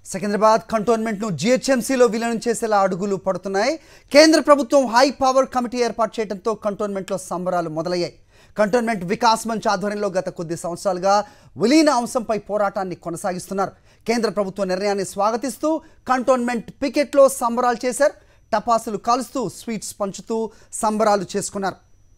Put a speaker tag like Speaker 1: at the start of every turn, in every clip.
Speaker 1: సికింద్రాబాద్ కంటోన్మెంట్ను జీహెచ్ఎంసీలో విలీనం చేసేలా అడుగులు పడుతున్నాయి కేంద్ర ప్రభుత్వం హై పవర్ కమిటీ ఏర్పాటు చేయడంతో కంటోన్మెంట్లో సంబరాలు మొదలయ్యాయి కంటోన్మెంట్ వికాస్ మంచ్ ఆధ్వర్యంలో గత కొద్ది సంవత్సరాలుగా విలీన అంశంపై పోరాటాన్ని కొనసాగిస్తున్నారు కేంద్ర ప్రభుత్వ నిర్ణయాన్ని స్వాగతిస్తూ కంటోన్మెంట్ పికెట్లో సంబరాలు చేశారు టపాసులు కాలుస్తూ స్వీట్స్ పంచుతూ సంబరాలు చేసుకున్నారు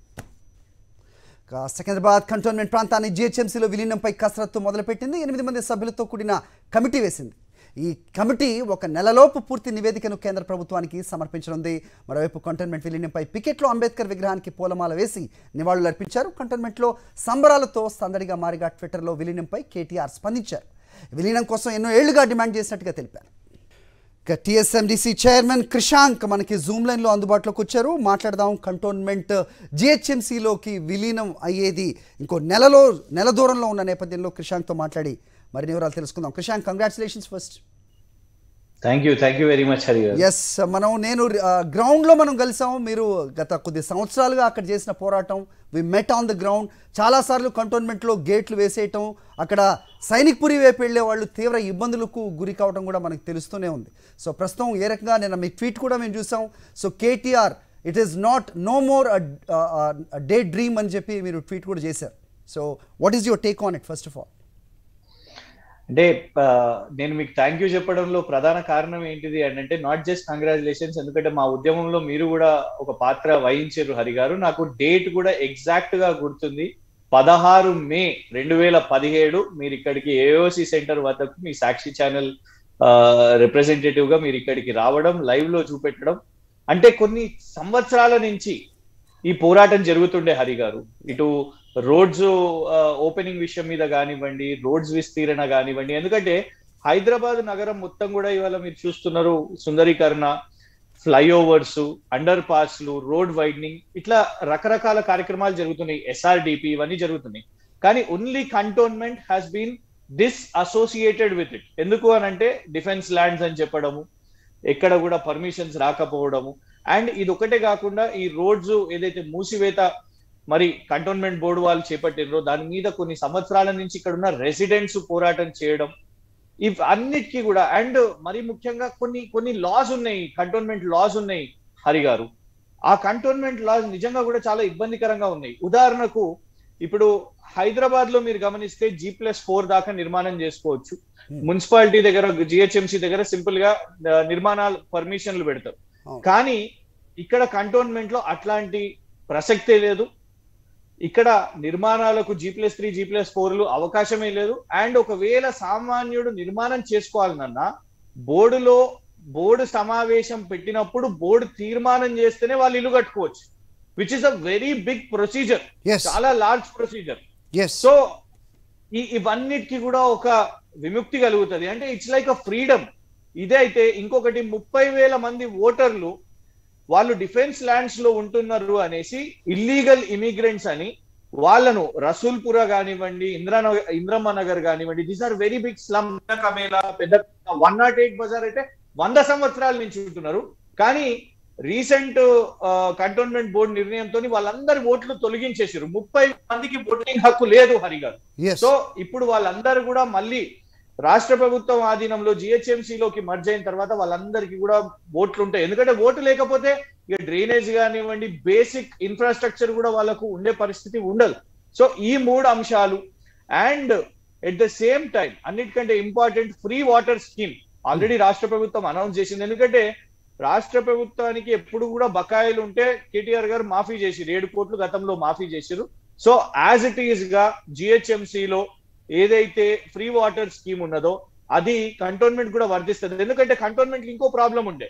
Speaker 1: ఇక సికింద్రాబాద్ కంటోన్మెంట్ ప్రాంతాన్ని జీహెచ్ఎంసీలో విలీనంపై కసరత్తు మొదలుపెట్టింది ఎనిమిది మంది సభ్యులతో కూడిన కమిటీ వేసింది ఈ కమిటీ ఒక నెలలోపు పూర్తి నివేదికను కేంద్ర ప్రభుత్వానికి సమర్పించనుంది మరోవైపు కంటోన్మెంట్ విలీనంపై పికెట్లో అంబేద్కర్ విగ్రహానికి పూలమాల వేసి నివాళులు అర్పించారు కంటోన్మెంట్లో సంబరాలతో సందడిగా మారిగా ట్విట్టర్లో విలీనంపై కేటీఆర్ స్పందించారు విలీనం కోసం ఎన్నో ఏళ్లుగా డిమాండ్ చేసినట్టుగా తెలిపారు ఇక టీఎస్ఎండిసి చైర్మన్ క్రిషాంక్ మనకి జూమ్ లైన్లో అందుబాటులోకి వచ్చారు మాట్లాడదాం కంటోన్మెంట్ జిహెచ్ఎంసీలోకి విలీనం అయ్యేది ఇంకో నెలలో నెల దూరంలో ఉన్న నేపథ్యంలో క్రిషాంక్తో మాట్లాడి మరిన్ని వివరాలు తెలుసుకుందాం Krishank congratulations first
Speaker 2: thank you thank you very much Hari garu
Speaker 1: yes మనం నేను గ్రౌండ్లో మనం కలిసాం మీరు గత కొద్ది సంవత్సరాలుగా అక్కడ చేసిన పోరాటం we met on the ground చాలాసార్లు కంటోన్మెంట్లో గేట్లు వేసేయటం అక్కడ సైనిక్ పురి వైపు వెళ్ళే వాళ్ళు తీవ్ర ఇబ్బందులకు గురి కావడం కూడా మనకు తెలుస్తూనే ఉంది సో ప్రస్తుతం ఏ రకంగా నేను మీ ట్వీట్ కూడా మేము చూసాం so KTR it is not no more day dream అని చెప్పి మీరు ట్వీట్ కూడా చేశారు so what is your take on it first of all
Speaker 2: అంటే ఆ, నేను మీకు థ్యాంక్ యూ చెప్పడంలో ప్రధాన కారణం ఏంటిది అని అంటే నాట్ జస్ట్ కంగ్రాచులేషన్స్ ఎందుకంటే మా ఉద్యమంలో మీరు కూడా ఒక పాత్ర వహించారు హరి గారు నాకు డేట్ కూడా ఎగ్జాక్ట్ గా గుర్తుంది పదహారు మే రెండు వేల పదిహేడు మీరు ఇక్కడికి ఏఓసి సెంటర్ వద్దకు మీ సాక్షి ఛానల్ రిప్రజెంటేటివ్ గా మీరు ఇక్కడికి రావడం లైవ్ లో చూపెట్టడం అంటే కొన్ని సంవత్సరాల నుంచి ఈ పోరాటం జరుగుతుండే హరి గారు ఇటు రోడ్స్ ఓపెనింగ్ విషయం మీద కానివ్వండి రోడ్స్ విస్తీరణ కానివ్వండి ఎందుకంటే హైదరాబాద్ నగరం మొత్తం కూడా ఇవాళ మీరు చూస్తున్నారు సుందరీకరణ ఫ్లైఓవర్స్ అండర్ పాస్లు రోడ్ వైడనింగ్ ఇట్లా రకరకాల కార్యక్రమాలు జరుగుతున్నాయి ఎస్ఆర్డిపి ఇవన్నీ జరుగుతున్నాయి కానీ only cantonment has been disassociated with it ఎందుకు అని అంటే డిఫెన్స్ ల్యాండ్స్ అని చెప్పడము ఎక్కడ కూడా పర్మిషన్స్ రాకపోవడము అండ్ ఇది ఒకటే కాకుండా ఈ రోడ్స్ ఏదైతే మూసివేత మరి కంటోన్మెంట్ బోర్డు వాళ్ళు చేపట్టినరో దాని మీద కొన్ని సంవత్సరాల నుంచి ఇక్కడ ఉన్న రెసిడెంట్స్ పోరాటం చేయడం ఇవి అన్నిటికీ కూడా అండ్ మరి ముఖ్యంగా కొన్ని కొన్ని లాస్ ఉన్నాయి కంటోన్మెంట్ లాస్ ఉన్నాయి హరి గారు ఆ కంటోన్మెంట్ లాస్ నిజంగా కూడా చాలా ఇబ్బందికరంగా ఉన్నాయి ఉదాహరణకు ఇప్పుడు హైదరాబాద్ లో మీరు గమనిస్తే జీ ప్లస్ ఫోర్ దాకా నిర్మాణం చేసుకోవచ్చు మున్సిపాలిటీ దగ్గర జిహెచ్ఎంసీ దగ్గర సింపుల్ గా ఆ, నిర్మాణాలు పర్మిషన్లు పెడతారు
Speaker 1: అవును.
Speaker 2: కానీ ఇక్కడ కంటోన్మెంట్ లో అట్లాంటి ప్రసక్తే లేదు ఇక్కడ నిర్మాణాలకు G plus three G plus ఫోర్లు అవకాశమే లేదు అండ్ ఒకవేళ సామాన్యుడు నిర్మాణం చేసుకోవాలనన్నా బోర్డులో బోర్డు సమావేశం పెట్టినప్పుడు బోర్డు తీర్మానం చేస్తేనే వాళ్ళు ఇల్లు కట్టుకోవచ్చు which is a very big procedure
Speaker 1: yes
Speaker 2: చాలా లార్జ్ ప్రొసీజర్
Speaker 1: ఎస్
Speaker 2: సో ఈ ఇవన్నిటికి కూడా ఒక విముక్తి కలుగుతుంది అంటే ఇట్స్ లైక్ అ ఫ్రీడమ్ ఇదే అయితే ఇంకొకటి ముప్పై వేల మంది ఓటర్లు వాళ్ళు డిఫెన్స్ ల్యాండ్స్ లో ఉంటున్నారు అనేసి ఇల్లీగల్ ఇమిగ్రెంట్స్ అని వాళ్ళను రసూల్పుర కానివ్వండి ఇంద్రానగర్ ఇంద్రమ్మ నగర్ కానివ్వండి these are very big slum కమేలా పెద్ద వన్ నాట్ ఎయిట్ బజార్ అయితే వంద సంవత్సరాల నుంచి ఉంటున్నారు కానీ రీసెంట్ కంటోన్మెంట్ బోర్డు నిర్ణయంతో వాళ్ళందరి ఓట్లు తొలగించేసారు ముప్పై మందికి ఓటింగ్ హక్కు లేదు హరి గారు
Speaker 1: ఎస్
Speaker 2: సో ఇప్పుడు వాళ్ళందరూ కూడా మళ్ళీ రాష్ట్ర ప్రభుత్వం ఆధీనంలో GHMC లోకి మర్జ్ అయిన తర్వాత వాళ్ళందరికీ కూడా ఓట్లు ఉంటాయి ఎందుకంటే ఓటు లేకపోతే ఇక డ్రైనేజ్ కానివ్వండి బేసిక్ ఇన్ఫ్రాస్ట్రక్చర్ కూడా వాళ్ళకు ఉండే పరిస్థితి ఉండదు సో ఈ మూడు అంశాలు and at the same time అన్నిటికంటే important free water scheme already రాష్ట్ర ప్రభుత్వం అనౌన్స్ చేసింది ఎందుకంటే రాష్ట్ర ప్రభుత్వానికి ఎప్పుడు కూడా బకాయిలు ఉంటే కేటీఆర్ గారు మాఫీ చేసిరు ఏడు కోట్లు గతంలో మాఫీ చేసిరు సో యాజ్ ఇట్ ఈస్ గా GHMC లో ఏదైతే ఫ్రీ వాటర్ స్కీమ్ ఉన్నదో అది కంటోన్మెంట్ కూడా వర్ధిస్తుంది ఎందుకంటే కంటోన్మెంట్ ఇంకో ప్రాబ్లం ఉండే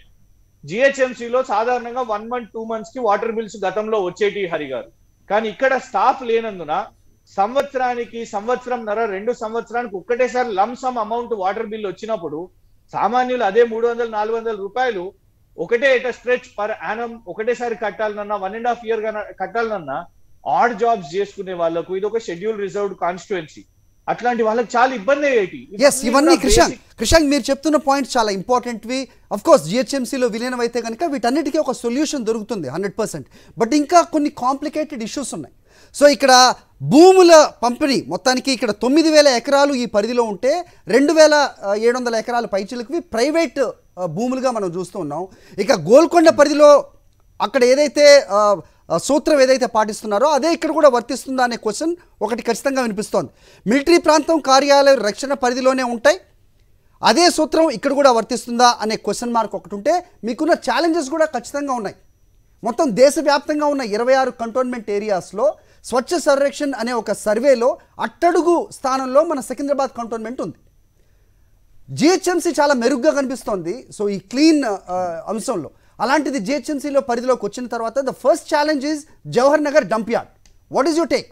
Speaker 2: GHMC లో సాధారణంగా వన్ మంత్ టూ మంత్స్ కి వాటర్ బిల్స్ గతంలో వచ్చేటి హరి గారు కానీ ఇక్కడ స్టాఫ్ లేనందున సంవత్సరానికి సంవత్సరం నర రెండు సంవత్సరానికి ఒక్కటేసారి లంసమ్ అమౌంట్ వాటర్ బిల్ వచ్చినప్పుడు సామాన్యులు అదే మూడు వందల నాలుగు వందల రూపాయలు ఒకటే ఎట స్ట్రెచ్ పర్ యానం ఒకటేసారి కట్టాలనన్నా వన్ అండ్ హాఫ్ ఇయర్ కట్టాలనన్నా ఆడ్ జాబ్స్ చేసుకునే వాళ్ళకు ఇది ఒక షెడ్యూల్ రిజర్వ్డ్ కాన్స్టిట్యుయెన్సీ అట్లాంటి వాళ్ళకి చాలా ఇబ్బంది అయ్యేటి
Speaker 1: ఎస్ ఇవన్నీ క్రిషాంక్ క్రిషాంక్ మీరు చెప్తున్న పాయింట్స్ చాలా ఇంపార్టెంట్వి అఫ్ కోర్స్ జిహెచ్ఎంసీలో విలీనం అయితే కనుక వీటన్నిటికీ ఒక సొల్యూషన్ దొరుకుతుంది హండ్రెడ్ పర్సెంట్ బట్ ఇంకా కొన్ని కాంప్లికేటెడ్ ఇష్యూస్ ఉన్నాయి సో ఇక్కడ భూముల పంపిణీ మొత్తానికి ఇక్కడ తొమ్మిది వేల ఎకరాలు ఈ పరిధిలో ఉంటే రెండు వేల ఏడు వందల ఎకరాల పైచిలకి ప్రైవేట్ ఆ, భూములుగా మనం చూస్తూ ఉన్నాం ఇక గోల్కొండ పరిధిలో అక్కడ ఏదైతే ఆ, ఆ, సూత్రం ఏదైతే పాటిస్తున్నారో అదే ఇక్కడ కూడా వర్తిస్తుందా అనే క్వశ్చన్ ఒకటి ఖచ్చితంగా వినిపిస్తోంది మిలిటరీ ప్రాంతం కార్యాలయం రక్షణ పరిధిలోనే ఉంటాయి అదే సూత్రం ఇక్కడ కూడా వర్తిస్తుందా అనే క్వశ్చన్ మార్క్ ఒకటి ఉంటే మీకున్న ఛాలెంజెస్ కూడా ఖచ్చితంగా ఉన్నాయి మొత్తం దేశవ్యాప్తంగా ఉన్న ఇరవై ఆరు కంటోన్మెంట్ ఏరియాస్లో స్వచ్ఛ సర్వేక్షణ్ అనే ఒక సర్వేలో అట్టడుగు స్థానంలో మన సికింద్రాబాద్ కంటోన్మెంట్ ఉంది జిహెచ్ఎంసీ చాలా మెరుగ్గా కనిపిస్తోంది సో ఈ క్లీన్ అంశంలో అలాంటిది జిహెచ్ఎంసీలో పరిధిలోకి వచ్చిన తర్వాత the first challenge is Jawahar Nagar dump yard what is your take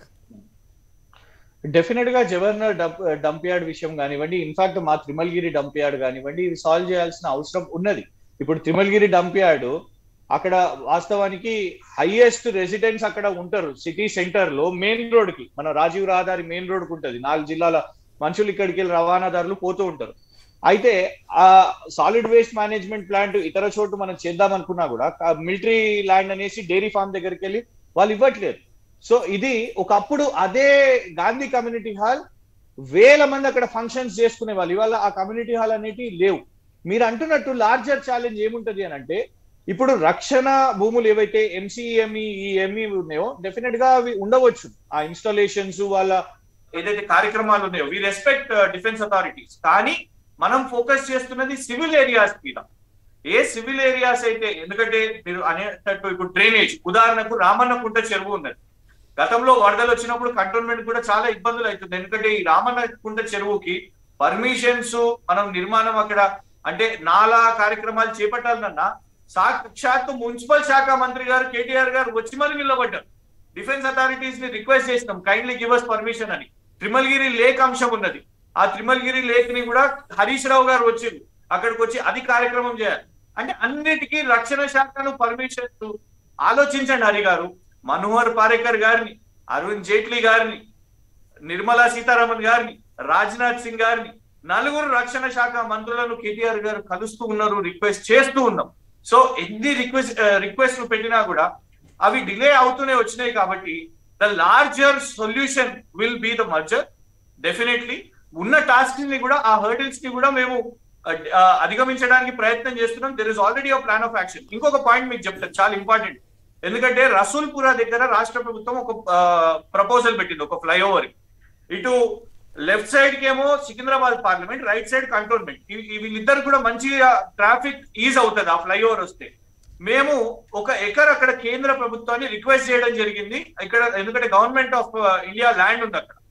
Speaker 2: definite గా జవహర్నర్ డంప్ డంప్ యార్డ్ విషయం కానివ్వండి ఇన్ఫాక్ట్ మా త్రిమల్గిరి డంప్ యార్డ్ కానివ్వండి ఇది సాల్వ్ చేయాల్సిన అవసరం ఉన్నది ఇప్పుడు త్రిమల్గిరి డంప్ యార్డ్ అక్కడ వాస్తవానికి హైయెస్ట్ రెసిడెంట్స్ అక్కడ ఉంటారు సిటీ సెంటర్ లో మెయిన్ రోడ్ కి మన రాజీవ్ రహదారి మెయిన్ రోడ్ కు ఉంటది నాలుగు జిల్లాల మనుషులు ఇక్కడికి వెళ్ళి రవాణాదారులు పోతూ ఉంటారు అయితే ఆ సాలిడ్ వేస్ట్ మేనేజ్మెంట్ ప్లాంట్ ఇతర చోటు మనం చేద్దాం అనుకున్నా కూడా మిలిటరీ ల్యాండ్ అనేసి డైరీ ఫార్మ్ దగ్గరికి వెళ్ళి వాళ్ళు ఇవ్వట్లేదు సో ఇది ఒకప్పుడు అదే గాంధీ కమ్యూనిటీ హాల్ వేల మంది అక్కడ ఫంక్షన్స్ చేసుకునే వాళ్ళు ఇవాళ ఆ కమ్యూనిటీ హాల్ అనేటి లేవు మీరు అంటున్నట్టు లార్జర్ ఛాలెంజ్ ఏముంటది అని అంటే ఇప్పుడు రక్షణ భూములు ఏవైతే ఎంసీఎంఈ ఈ ఎంఈ ఉన్నాయో డెఫినెట్ గా అవి ఉండవచ్చు ఆ ఇన్స్టాలేషన్స్ వాళ్ళ ఏదైతే కార్యక్రమాలు ఉన్నాయో వి రెస్పెక్ట్ డిఫెన్స్ అథారిటీస్ కానీ మనం ఫోకస్ చేస్తున్నది సివిల్ ఏరియాస్ మీద ఏ సివిల్ ఏరియాస్ అయితే ఎందుకంటే మీరు అనేటట్టు ఇప్పుడు డ్రైనేజ్ ఉదాహరణకు రామన్న కుంట చెరువు ఉన్నది గతంలో వరదలు వచ్చినప్పుడు కంటోన్మెంట్ కూడా చాలా ఇబ్బందులు అవుతుంది ఎందుకంటే ఈ రామన్న కుంట చెరువుకి పర్మిషన్స్ మనం నిర్మాణం అక్కడ అంటే నాలా కార్యక్రమాలు చేపట్టాలన్నా సాక్షాత్తు మున్సిపల్ శాఖ మంత్రి గారు కేటీఆర్ గారు వచ్చి మరి నిలబడ్డారు డిఫెన్స్ అథారిటీస్ ని రిక్వెస్ట్ చేసినాం కైండ్లీ గివ్ అస్ పర్మిషన్ అని త్రిమల్గిరి లేక్ అంశం ఉన్నది ఆ త్రిమల్గిరి లేక్ ని కూడా హరీష్ రావు గారు వచ్చింది అక్కడికి వచ్చి అది కార్యక్రమం చేయాలి అంటే అన్నిటికీ రక్షణ శాఖను పర్మిషన్ ఆలోచించండి హరి గారు మనోహర్ పారేకర్ గారిని అరవింద్ జైట్లీ గారిని నిర్మలా సీతారామన్ గారిని రాజ్నాథ్ సింగ్ గారిని నలుగురు రక్షణ శాఖ మంత్రులను కేటీఆర్ గారు కలుస్తూ ఉన్నారు రిక్వెస్ట్ చేస్తూ ఉన్నాం సో ఎన్ని రిక్వెస్ట్ రిక్వెస్ట్ పెట్టినా కూడా అవి డిలే అవుతూనే వచ్చినాయి కాబట్టి the larger solution will be the merger definitely ఉన్న టాస్క్ ని కూడా ఆ హర్డిల్స్ ని కూడా మేము ఆ, అధిగమించడానికి ప్రయత్నం చేస్తున్నాం there is already a plan of action ఇంకొక పాయింట్ మీకు చెప్తాను చాలా ఇంపార్టెంట్ ఎందుకంటే రసూల్పురా దగ్గర రాష్ట్ర ప్రభుత్వం ఒక ప్రపోజల్ పెట్టింది ఒక ఫ్లైఓవర్ ఇటు లెఫ్ట్ సైడ్ కి ఏమో Secunderabad parliament right side cantonment వీళ్ళిద్దరు కూడా మంచిగా ట్రాఫిక్ ఈజ్ అవుతుంది ఆ ఫ్లైఓవర్ వస్తే మేము ఒక ఎకర్ అక్కడ కేంద్ర ప్రభుత్వాన్ని రిక్వెస్ట్ చేయడం జరిగింది ఇక్కడ ఎందుకంటే గవర్నమెంట్ ఆఫ్ ఇండియా ల్యాండ్ ఉంది అక్కడ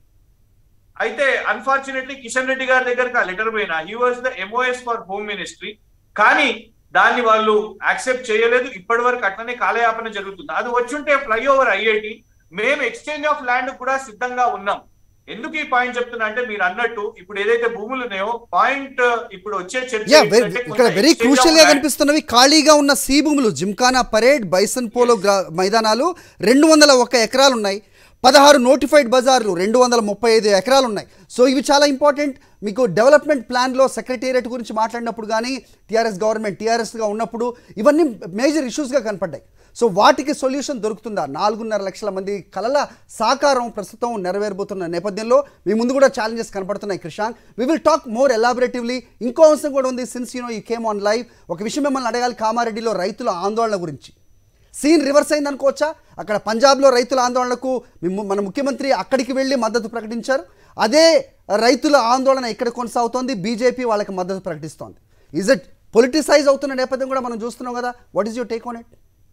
Speaker 2: అయితే అన్ఫార్చునేట్లీ కిషన్ రెడ్డి గారి దగ్గరకు ఆ లెటర్ పోయినా he was the MOS for home ministry కానీ దాన్ని వాళ్ళు యాక్సెప్ట్ చేయలేదు ఇప్పటి వరకు అట్లనే కాలయాపన జరుగుతుంది అది వచ్చుంటే ఫ్లైఓవర్ అయ్యేటి మేము ఎక్స్చేంజ్ ఆఫ్ ల్యాండ్ కూడా సిద్ధంగా ఉన్నాం ఎందుకు ఈ పాయింట్ చెప్తున్నా అంటే మీరు అన్నట్టు ఇప్పుడు ఏదైతే భూములు ఉన్నాయో పాయింట్ ఇప్పుడు వచ్చే చర్చ
Speaker 1: యా
Speaker 2: ఏంటంటే
Speaker 1: ఇక్కడ
Speaker 2: కొంత
Speaker 1: వెరీ
Speaker 2: exchange of
Speaker 1: క్రూషియల్ గా
Speaker 2: land-
Speaker 1: కనిపిస్తున్నవి ఖాళీగా ఉన్న సి భూములు జిమ్ఖానా పరేడ్ బైసన్ పోలో గ్రా- మైదానాలు రెండు వందల ఒక్క ఎకరాలు ఉన్నాయి పదహారు నోటిఫైడ్ బజార్లు రెండు వందల ముప్పై ఐదు ఎకరాలు ఉన్నాయి సో ఇవి చాలా ఇంపార్టెంట్ మీకు డెవలప్మెంట్ ప్లాన్లో సెక్రటేరియట్ గురించి మాట్లాడినప్పుడు కానీ టీఆర్ఎస్ గవర్నమెంట్ టీఆర్ఎస్గా ఉన్నప్పుడు ఇవన్నీ మేజర్ ఇష్యూస్గా కనపడ్డాయి సో వాటికి సొల్యూషన్ దొరుకుతుందా నాలుగున్నర లక్షల మంది కలల సాకారం ప్రస్తుతం నెరవేరబోతున్న నేపథ్యంలో మీ ముందు కూడా ఛాలెంజెస్ కనపడుతున్నాయి Krishank we will talk more elaboratively ఇంకో అంశం కూడా ఉంది since you know you came on live ఒక విషయం మిమ్మల్ని అడగాలి కామారెడ్డిలో రైతుల ఆందోళన గురించి సీన్ రివర్స్ అయింది అనుకోవచ్చా అక్కడ పంజాబ్లో రైతుల ఆందోళనకు మిమ్ము- మన ముఖ్యమంత్రి అక్కడికి వెళ్ళి మద్దతు ప్రకటించారు అదే రైతుల ఆందోళన ఇక్కడ కొనసాగుతోంది బీజేపీ వాళ్ళకి మద్దతు ప్రకటిస్తోంది ఇజ్ ఇట్ పొలిటిసైజ్ అవుతున్న నేపథ్యం కూడా మనం చూస్తున్నాం కదా what is your take on it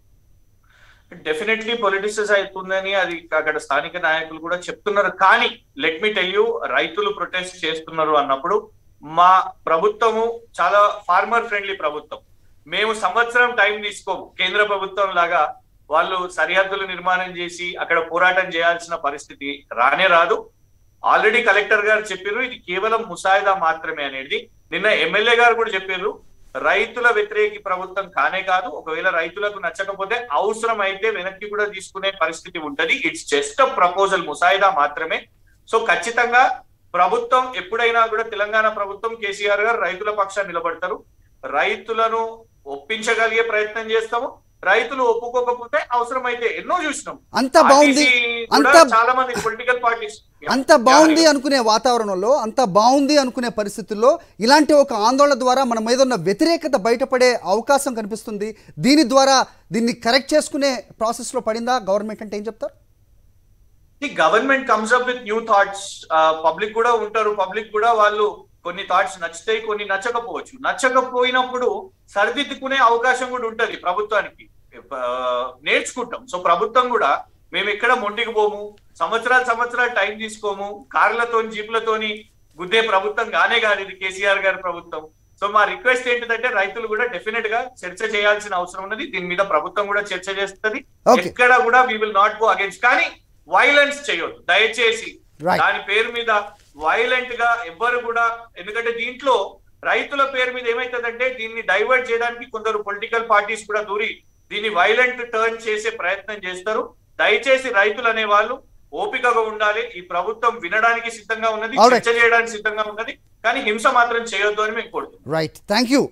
Speaker 2: definitely politicize అవుతుందని అది అక్కడ స్థానిక నాయకులు కూడా చెప్తున్నారు కానీ లెట్ మీ టెల్ యూ రైతులు ప్రొటెస్ట్ చేస్తున్నారు అన్నప్పుడు మా ప్రభుత్వము చాలా ఫార్మర్ ఫ్రెండ్లీ ప్రభుత్వం మేము సంవత్సరం టైం తీసుకోము కేంద్ర ప్రభుత్వం లాగా వాళ్ళు సరిహద్దులు నిర్మాణం చేసి అక్కడ పోరాటం చేయాల్సిన పరిస్థితి రానే రాదు ఆల్రెడీ కలెక్టర్ గారు చెప్పారు ఇది కేవలం ముసాయిదా మాత్రమే అనేది నిన్న ఎమ్మెల్యే గారు కూడా చెప్పారు రైతుల వ్యతిరేకి ప్రభుత్వం కానే కాదు ఒకవేళ రైతులకు నచ్చకపోతే అవసరం అయితే వెనక్కి కూడా తీసుకునే పరిస్థితి ఉంటది ఇట్స్ జస్ట్ అ ప్రపోజల్ ముసాయిదా మాత్రమే సో ఖచ్చితంగా ప్రభుత్వం ఎప్పుడైనా కూడా తెలంగాణ ప్రభుత్వం కేసీఆర్ గారు రైతుల పక్షాన్ని నిలబడతారు రైతులను ఒప్పించగలిగే ప్రయత్నం చేస్తాము
Speaker 3: రైతులు ఒప్పుకోకపోతే అవసరమైతే ఎన్నో చూసినాం
Speaker 1: అంత బాగుంది
Speaker 3: RTC కూడా
Speaker 1: అంత
Speaker 3: చాలా మంది పొలిటికల్ పార్టీస్
Speaker 1: అంత బాగుంది అనుకునే వాతావరణంలో అంత బాగుంది అనుకునే పరిస్థితుల్లో ఇలాంటి ఒక ఆందోళన ద్వారా మన మీద ఉన్న వ్యతిరేకత బయటపడే అవకాశం కనిపిస్తుంది దీని ద్వారా దీన్ని కరెక్ట్ చేసుకునే ప్రాసెస్లో పడిందా గవర్నమెంట్ అంటే ఏం చెప్తారు
Speaker 3: the government comes up with new thoughts public కూడా ఉంటారు పబ్లిక్ కూడా వాళ్ళు కొన్ని థాట్స్ నచ్చుతాయి కొన్ని నచ్చకపోవచ్చు నచ్చకపోయినప్పుడు సరిదిద్దుకునే అవకాశం కూడా ఉంటది ప్రభుత్వానికి ఆ, నేర్చుకుంటాం సో ప్రభుత్వం కూడా మేము ఎక్కడ మొండికి పోము సంవత్సరాలు సంవత్సరాలు టైం తీసుకోము కార్లతో జీపులతోని గుద్దే ప్రభుత్వం గానే కాదు ఇది కేసీఆర్ గారి ప్రభుత్వం సో మా రిక్వెస్ట్ ఏంటిదంటే రైతులు కూడా డెఫినెట్ గా చర్చ చేయాల్సిన అవసరం ఉన్నది దీని మీద ప్రభుత్వం కూడా చర్చ చేస్తుంది
Speaker 1: Okay.
Speaker 3: ఎక్కడ కూడా we will not go against కానీ వైలెన్స్ చేయొద్దు దయచేసి
Speaker 1: Right.
Speaker 3: దాని పేరు మీద వైలెంట్ గా ఎవ్వరు కూడా ఎందుకంటే దీంట్లో రైతుల పేరు మీద ఏమైతుందంటే దీన్ని డైవర్ట్ చేయడానికి కొందరు పొలిటికల్ పార్టీస్ కూడా దూరి దీన్ని వైలెంట్ టర్న్ చేసే ప్రయత్నం చేస్తారు దయచేసి రైతులు అనే వాళ్ళు ఓపికగా ఉండాలి ఈ ప్రభుత్వం వినడానికి సిద్ధంగా ఉన్నది
Speaker 1: Alright.
Speaker 3: చర్చ చేయడానికి సిద్ధంగా ఉన్నది కానీ హింస మాత్రం చేయొద్దు అని మేము కోరుతున్నాం
Speaker 1: రైట్ థ్యాంక్ యూ